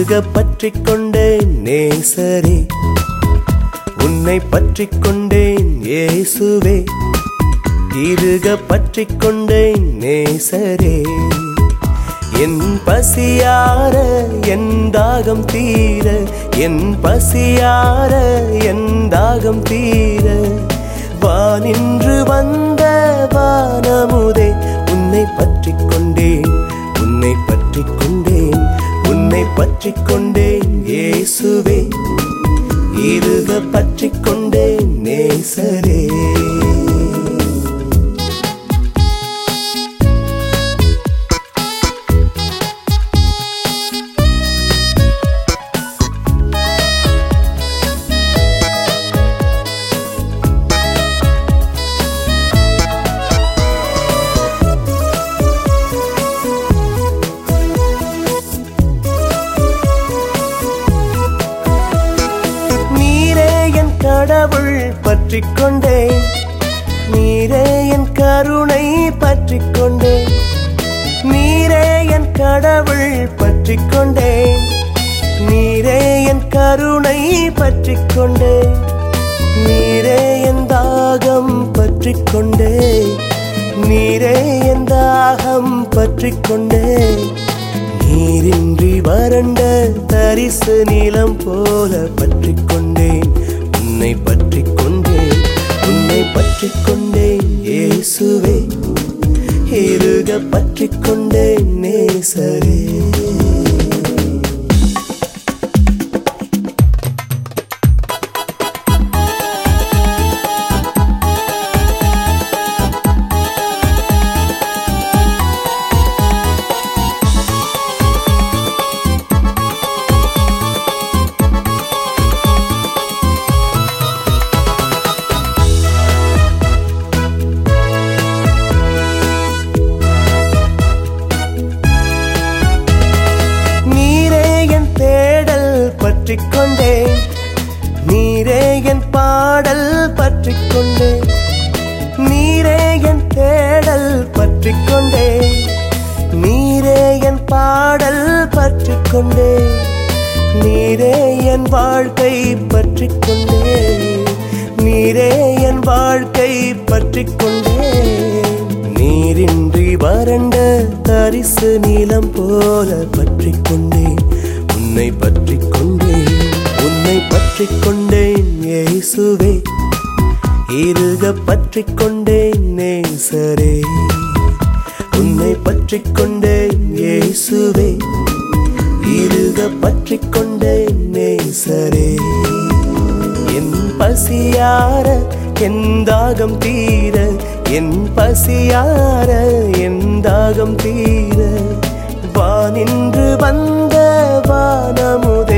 இருக பற்றிக் கொண்டேன் நேசரே உன்னை பற்றிக் கொண்டேன் இயேசுவே இருக பற்றிக் கொண்டேன் நேசரே என் பசியார என் தாகம் தீர என் பசியார என் தாகம் தீர வானின்று வந்த வானமுதே உன்னை பற்றிக் கொண்டேன் உன்னை பற்றிக் கொண்டேன் உன்னை பற்றிக் கொண்டேன் இயேசுவே இருக பற்றிக் கொண்டேன் நேசரே நீரே என் கடவுள் பற்றிக் கொண்டேன் நீரே என் கருணை பற்றிக் கொண்டேன் நீரே என் கடவுள் பற்றிக் கொண்டேன் நீரே என் கருணை பற்றிக் கொண்டேன் நீரே என் தாகம் பற்றிக் கொண்டேன் நீரே என் தாகம் பற்றிக் கொண்டேன் நீரின்றி வறண்ட தரிசு நிலம் போல பற்றிக் கொண்டேன் உன்னை பற்றிக் கொண்டேன் உன்னை பற்றிக் கொண்டேன் இயேசுவே இருக பற்றிக் கொண்டேன் நேசரே நீரே என் தேடல் பற்றிக் கொண்டேன் நீரே என் பாடல் பற்றிக் கொண்டேன் நீரே என் தேடல் பற்றிக் கொண்டேன் நீரே என் பாடல் பற்றிக் கொண்டேன் நீரே என் வாழ்க்கை பற்றிக் கொண்டேன் நீரே என் வாழ்க்கை பற்றிக் கொண்டேன் நீரின்றி வறண்ட தரிசு நீளம் போல பற்றிக் கொண்டேன் உன்னை பற்றிக் கொண்டேன் உன்னை பற்றிக் கொண்டேன் இயேசுவே இருக பற்றிக் கொண்டேன் நேசரே உன்னை பற்றிக் கொண்டேன் இயேசுவே இருக பற்றிக் கொண்டேன் நேசரே என் பசியார என் தாகம் தீர என் பசியார என் தாகம் தீர வானின்று வந்த வானமுத